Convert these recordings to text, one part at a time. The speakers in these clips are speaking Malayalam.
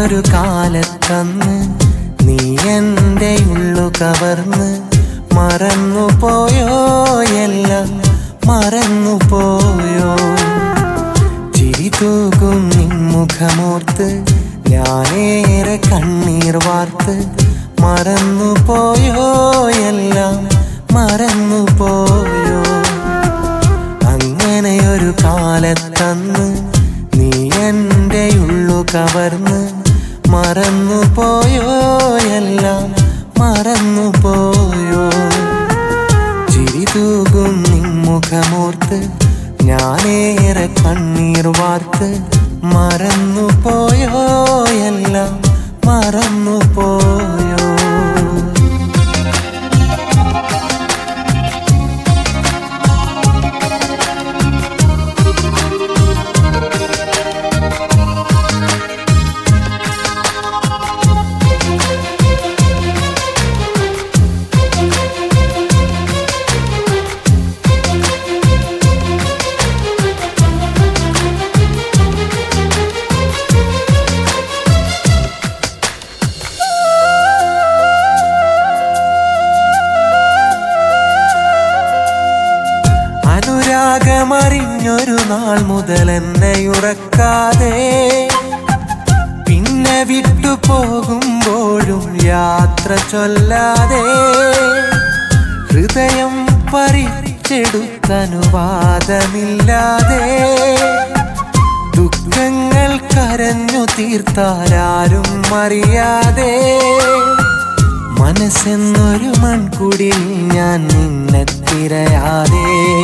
ഒരു കാലത്തന്ന് നീ എൻ്റെ ഉള്ളു കവർന്ന് മറന്നു പോയോ എല്ലാം മറന്നു പോയോ ചിരി തൂകും നിൻമുഖമോർത്ത് ഞാനേറെ കണ്ണീർ വാർത്ത് മറന്നു പോയോ എല്ലാം മറന്നു പോയോ അങ്ങനെയൊരു കാലത്തന്ന് നീ എൻ്റെ ഉള്ളു കവർന്ന് മറന്നു പോയോ എല്ലാം മറന്നു പോയോ ചിരി തൂകും നിൻമുഖമോർത്ത് ഞാനേറെ കണ്ണീർ വാർത്ത് മറന്നു പോയോ എല്ലാം മറന്നു പോയോ അനുരാഗമറിഞ്ഞൊരു നാൾ മുതൽ എന്നെ ഉറക്കാതെ പിന്നെ വിട്ടു പോകുമ്പോഴും യാത്ര ചൊല്ലാതെ ഹൃദയം പറിച്ചെടുത്തനുവാദമില്ലാതെ ദുഃഖങ്ങൾ കരഞ്ഞു തീർത്താരാരും അറിയാതെ മനസ്സെന്നൊരു മൺകുടിൽ ഞാൻ നിന്നെ തിരയാതെ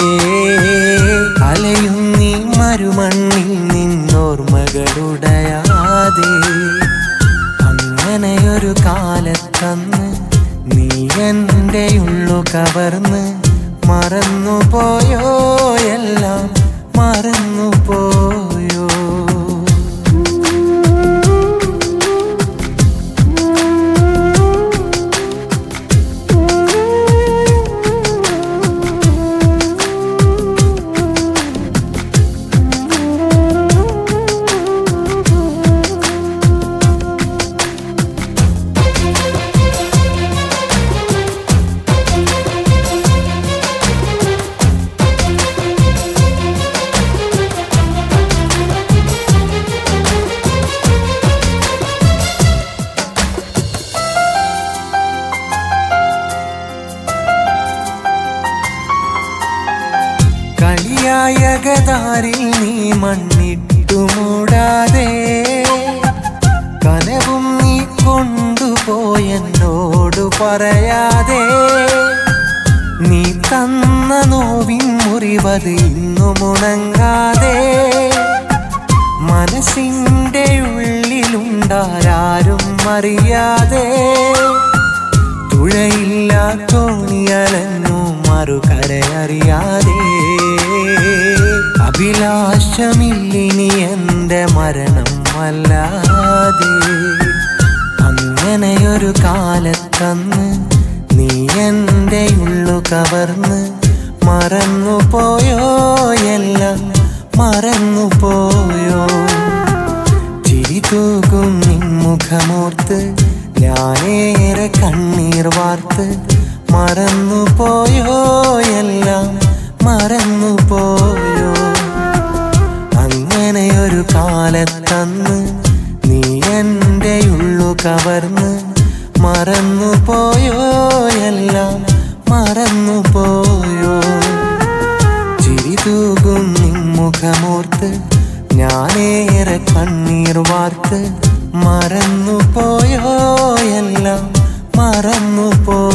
അലയും നീ മരുമണ്ണിൽ നിന്നോർമകളുടയാതെ അങ്ങനെയൊരു കാലത്തന്ന് നീ എൻ്റെ ഉള്ളു കവർന്ന് മറന്നു പോയോ എല്ലാം മറന്നു പോയോ കളിയായ ഗതാരിൽ നീ മണ്ണിട്ടു മൂടാതെ കനവും നീ കൊണ്ടുപോയെന്നോട് പറയാതെ നീ തന്ന നോവിൻ മുറിവത് ഇന്നു മുണങ്ങാതെ മനസ്സിൻ്റെ ഉള്ളിലുണ്ടാരും അറിയാതെ തുഴയില്ല തോണിയലഞ്ഞു മറുകരയറിയാതെ അഭിലാഷമില്ലിനി എന്റെ മരണം അല്ലാതെ അങ്ങനെയൊരു കാലത്തന്ന് നീ എൻ്റെ ഉള്ളു കവർന്ന് മറന്നു പോയോ എല്ലാം മറന്നു പോയോ ചിരി തൂകും നിൻമുഖമോർത്ത് ഞാനേറെ കണ്ണീർ വാർത്ത് മറന്നു പോയോ എല്ലാം മറന്നു പോയോ അങ്ങനെയൊരു കാലത്തന്ന് നീ എൻ്റെ ഉള്ളു കവർന്ന് മറന്നു പോയോ എല്ലാം മറന്നു പോയോ ചിരി തൂകും നിൻമുഖമോർത്ത് ഞാനേറെ കണ്ണീർ വാർത്ത് മറന്നു പോയോ എല്ലാം മറന്നു പോ